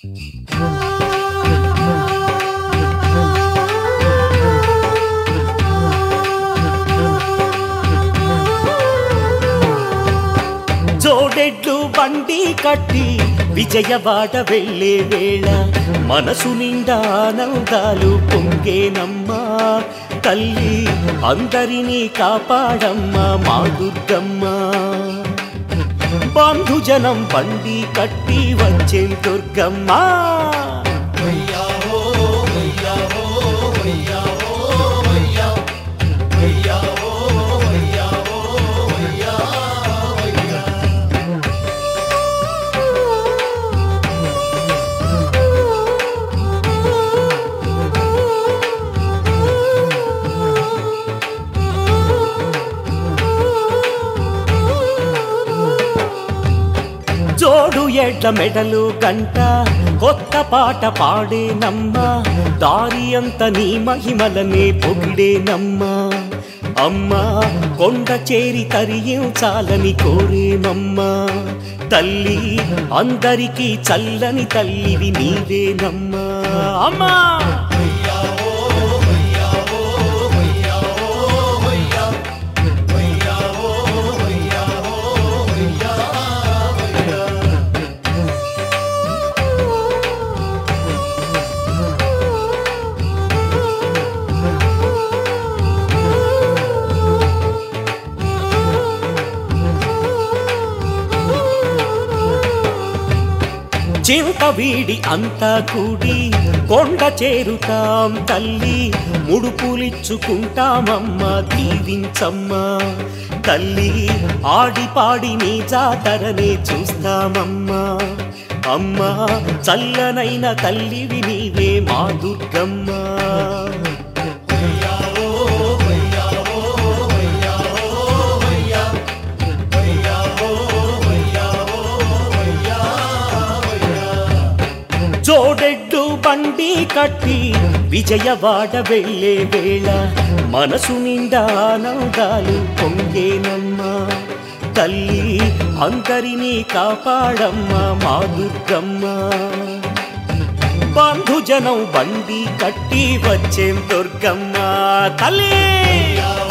జోడెడ్లు బండి కట్టి విజయవాడ వెళ్ళే వేళ మనసు నిండా ఆనందాలు పొంగేనమ్మా తల్లి అందరినీ కాపాడమ్మా మా దుర్గమ్మ బంధుజనం బండి కట్టి వచ్చే దుర్గమ్మ జోడు ఎడ్ల మెడలు గంట కొత్త పాట పాడేనమ్మా దారి అంత నీ మహిమలనే పొగిడేనమ్మా అమ్మా కొండ చేరి తరియించాలని కోరేనమ్మా తల్లి అందరికీ చల్లని తల్లివి నీవేనమ్మా అమ్మా చింత వీడి అంతా కూడి కొండ చేరుతాం తల్లి ముడుపులిచ్చుకుంటామమ్మ దీవించమ్మా తల్లి ఆడి పాడి నీ జాతరనే చూస్తామమ్మా అమ్మా చల్లనైన తల్లివి నీవే మా దుర్గమ్మ జోడెడ్డు బండి కట్టి విజయవాడ వెళ్ళే వేళ మనసు నిండా ఆనందాలు పొంగేనమ్మా తల్లి అందరినీ కాపాడమ్మా మా దుర్గమ్మ బంధుజనం బండి కట్టి వచ్చేం దుర్గమ్మ తల్లి